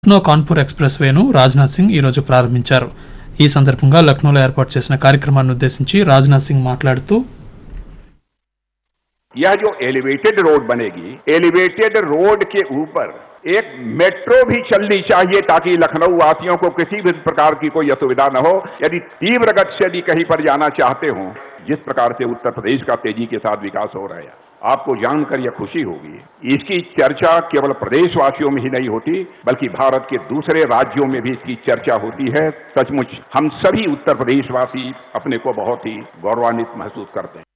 Lucknow Kanpur express వేను రాజ్నాథ్ సింగ్ ఈరోజు ప్రారంభించారు ఈ సందర్భంగా లక్నోలో ఏర్పాటు చేసిన కార్యక్రమాన్ని ఉద్దేశించి రాజ్నాథ్ సింగ్ మాట్లాడుతూ यह जो एलिवेटेड रोड बनेगी एलिवेटेड रोड के ऊपर एक मेट्रो भी चलनी चाहिए ताकि लखनऊ वासियों को किसी भी प्रकार की कोई असुविधा न हो यदि तीव्र गति से यदि कहीं पर जाना चाहते हो जिस प्रकार से उत्तर प्रदेश का तेजी के साथ विकास हो रहा है आपको जानकर यह खुशी होगी इसकी चर्चा केवल प्रदेशवासियों में ही नहीं होती बल्कि भारत के दूसरे राज्यों में भी इसकी चर्चा होती है सचमुच हम सभी उत्तर प्रदेशवासी अपने को बहुत ही गौरवान्वित महसूस करते हैं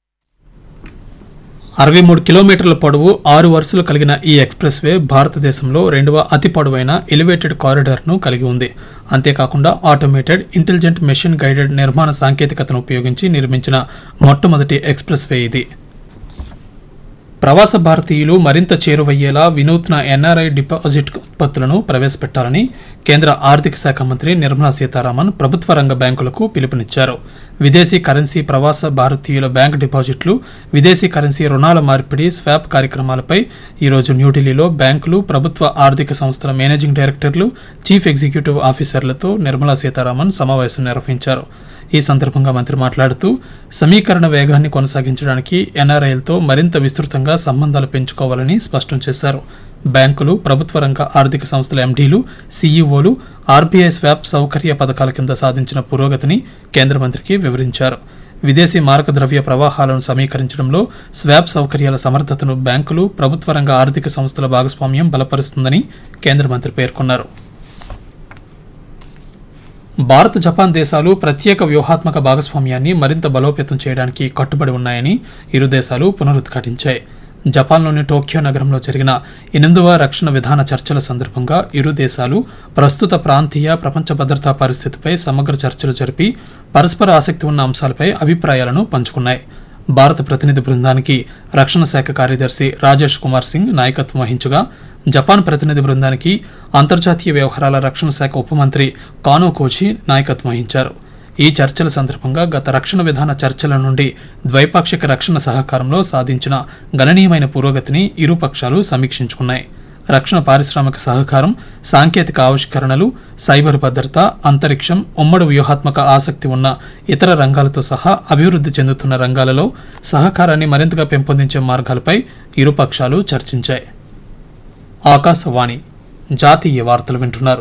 అరవై మూడు కిలోమీటర్ల పొడవు ఆరు వరుసలు కలిగిన ఈ ఎక్స్ప్రెస్ వే భారతదేశంలో రెండవ అతి పొడవైన ఎలివేటెడ్ కారిడార్ను కలిగి ఉంది అంతేకాకుండా ఆటోమేటెడ్ ఇంటెలిజెంట్ మెషిన్ గైడెడ్ నిర్మాణ సాంకేతికతను ఉపయోగించి నిర్మించిన మొట్టమొదటి ఎక్స్ప్రెస్ వే ఇది ప్రవాస భారతీయులు మరింత చేరువయ్యేలా వినూత్న ఎన్ఆర్ఐ డిపాజిట్ ఉత్పత్తులను ప్రవేశపెట్టాలని కేంద్ర ఆర్థిక శాఖ మంత్రి నిర్మలా సీతారామన్ ప్రభుత్వ రంగ బ్యాంకులకు పిలుపునిచ్చారు విదేశీ కరెన్సీ ప్రవాస భారతీయుల బ్యాంక్ డిపాజిట్లు విదేశీ కరెన్సీ రుణాల మార్పిడి స్వాప్ కార్యక్రమాలపై ఈరోజు న్యూఢిల్లీలో బ్యాంకులు ప్రభుత్వ ఆర్థిక సంస్థల మేనేజింగ్ డైరెక్టర్లు చీఫ్ ఎగ్జిక్యూటివ్ ఆఫీసర్లతో నిర్మలా సీతారామన్ సమావేశం నిర్వహించారు ఈ సందర్భంగా మంత్రి మాట్లాడుతూ సమీకరణ వేగాన్ని కొనసాగించడానికి ఎన్ఆర్ఐలతో మరింత విస్తృతంగా సంబంధాలు పెంచుకోవాలని స్పష్టం చేశారు బ్యాంకులు ప్రభుత్వ రంగ ఆర్థిక సంస్థల ఎండీలు సీఈఓలు ఆర్బీఐ స్వాప్ సౌకర్య పథకాల కింద సాధించిన పురోగతిని కేంద్ర మంత్రికి వివరించారు విదేశీ మారక ద్రవ్య ప్రవాహాలను సమీకరించడంలో స్వాప్ సౌకర్యాల సమర్థతను బ్యాంకులు ప్రభుత్వ రంగ ఆర్థిక సంస్థల భాగస్వామ్యం బలపరుస్తుందని కేంద్ర మంత్రి పేర్కొన్నారు భారత్ జపాన్ దేశాలు ప్రత్యేక వ్యూహాత్మక భాగస్వామ్యాన్ని మరింత బలోపేతం చేయడానికి కట్టుబడి ఉన్నాయని ఇరు దేశాలు పునరుద్ఘాటించాయి జపాన్లోని టోక్యో నగరంలో జరిగిన ఎనిమిదవ రక్షణ విధాన చర్చల సందర్భంగా ఇరు దేశాలు ప్రస్తుత ప్రాంతీయ ప్రపంచ భద్రతా పరిస్థితిపై సమగ్ర చర్చలు జరిపి పరస్పర ఆసక్తి ఉన్న అంశాలపై అభిప్రాయాలను పంచుకున్నాయి భారత ప్రతినిధి బృందానికి రక్షణ శాఖ కార్యదర్శి రాజేష్ కుమార్ సింగ్ నాయకత్వం వహించగా జపాన్ ప్రతినిధి బృందానికి అంతర్జాతీయ వ్యవహారాల రక్షణ శాఖ ఉప మంత్రి కానో కోచి నాయకత్వం వహించారు ఈ చర్చల సందర్భంగా గత రక్షణ విధాన చర్చల నుండి ద్వైపాక్షిక రక్షణ సహకారంలో సాధించిన గణనీయమైన పురోగతిని ఇరు పక్షాలు సమీక్షించుకున్నాయి రక్షణ పారిశ్రామిక సహకారం సాంకేతిక ఆవిష్కరణలు సైబర్ భద్రత అంతరిక్షం ఉమ్మడి వ్యూహాత్మక ఆసక్తి ఉన్న ఇతర రంగాలతో సహా అభివృద్ధి చెందుతున్న రంగాలలో సహకారాన్ని మరింతగా పెంపొందించే మార్గాలపై ఇరు పక్షాలు చర్చించాయి ఆకాశవాణి జాతీయ వార్తలు వింటున్నారు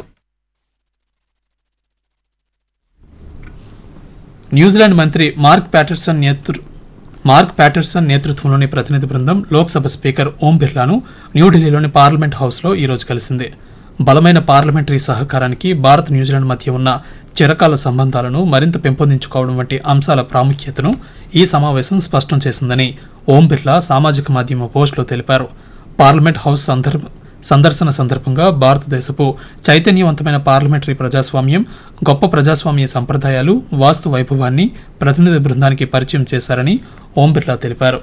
న్యూజిలాండ్ మంత్రి మార్క్ ప్యాటర్సన్ నేతృ మార్క్ ప్యాటర్సన్ నేతృత్వంలోని ప్రతినిధి బృందం లోక్సభ స్పీకర్ ఓం బిర్లాను న్యూఢిల్లీలోని పార్లమెంట్ హౌస్లో ఈరోజు కలిసింది బలమైన పార్లమెంటరీ సహకారానికి భారత్ న్యూజిలాండ్ మధ్య ఉన్న చిరకాల సంబంధాలను మరింత పెంపొందించుకోవడం వంటి అంశాల ప్రాముఖ్యతను ఈ సమావేశం స్పష్టం చేసిందని ఓం బిర్లా సామాజిక మాధ్యమ పోస్టులో తెలిపారు పార్లమెంట్ హౌస్ సందర్భ సందర్శన సందర్భంగా భారతదేశపు చైతన్యవంతమైన పార్లమెంటరీ ప్రజాస్వామ్యం గొప్ప ప్రజాస్వామ్య సంప్రదాయాలు వాస్తు వైభవాన్ని ప్రతినిధి బృందానికి పరిచయం చేశారని ఓం బిర్లా తెలిపారు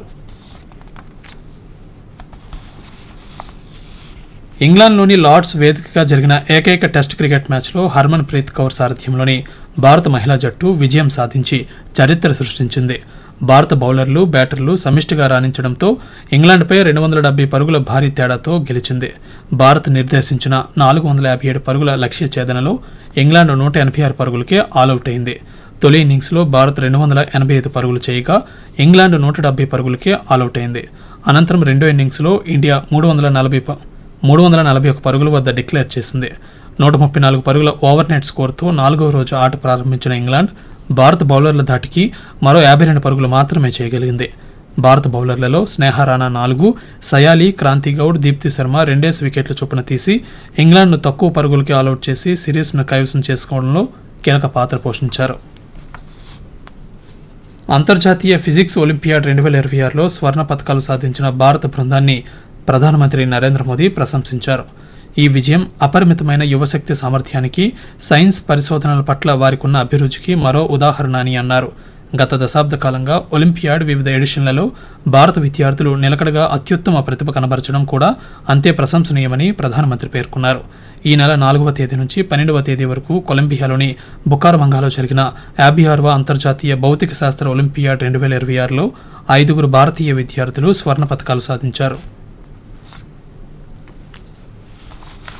ఇంగ్లాండ్లోని లార్డ్స్ వేదికగా జరిగిన ఏకైక టెస్ట్ క్రికెట్ మ్యాచ్లో హర్మన్ ప్రీత్ కౌర్ సారథ్యంలోని భారత మహిళా జట్టు విజయం సాధించి చరిత్ర సృష్టించింది భారత బౌలర్లు బ్యాటర్లు సమిష్టిగా రాణించడంతో ఇంగ్లాండ్పై రెండు వందల డెబ్బై పరుగుల భారీ తేడాతో గెలిచింది భారత్ నిర్దేశించిన నాలుగు వందల యాభై ఏడు పరుగుల లక్ష్య ఛేదనలో ఇంగ్లాండ్ నూట ఎనభై ఆరు పరుగులకే ఆలౌట్ అయింది తొలి ఇన్నింగ్స్లో భారత్ రెండు వందల ఎనభై ఐదు పరుగులు చేయగా ఇంగ్లాండ్ నూట డెబ్బై పరుగులకే ఆలౌట్ అయింది అనంతరం రెండో ఇన్నింగ్స్లో ఇండియా మూడు వందల నలభై ప- మూడు వందల నలభై ఒక పరుగుల వద్ద డిక్లేర్ చేసింది నూట ముప్పై నాలుగు పరుగుల ఓవర్ నెట్ స్కోర్తో నాలుగవ రోజు ఆట ప్రారంభించిన ఇంగ్లాండ్ భారత బౌలర్ల ధాటికి మరో యాభై రెండు పరుగులు మాత్రమే చేయగలిగింది భారత బౌలర్లలో స్నేహ రాణా నాలుగు సయాలి క్రాంతి గౌడ్ దీప్తి శర్మ రెండేసి వికెట్ల చొప్పున తీసి ఇంగ్లాండ్ను తక్కువ పరుగులకి ఆలౌట్ చేసి సిరీస్ను కైవసం చేసుకోవడంలో కీలక పాత్ర పోషించారు అంతర్జాతీయ ఫిజిక్స్ ఒలింపియాడ్ రెండు వేల ఇరవై ఆరులో స్వర్ణ పథకాలు సాధించిన భారత బృందాన్ని ప్రధానమంత్రి నరేంద్ర మోదీ ప్రశంసించారు ఈ విజయం అపరిమితమైన యువశక్తి సామర్థ్యానికి సైన్స్ పరిశోధనల పట్ల వారికున్న అభిరుచికి మరో ఉదాహరణ అని అన్నారు గత దశాబ్ద కాలంగా ఒలింపియాడ్ వివిధ ఎడిషన్లలో భారత విద్యార్థులు నిలకడగా అత్యుత్తమ ప్రతిభ కనబరచడం కూడా అంతే ప్రశంసనీయమని ప్రధానమంత్రి పేర్కొన్నారు ఈ నెల నాలుగవ తేదీ నుంచి పన్నెండవ తేదీ వరకు కొలంబియాలోని బుకారమంగాలో జరిగిన యాభై ఆరవ అంతర్జాతీయ భౌతిక శాస్త్ర ఒలింపియాడ్ రెండు వేల ఇరవై ఆరులో ఐదుగురు భారతీయ విద్యార్థులు స్వర్ణ పథకాలు సాధించారు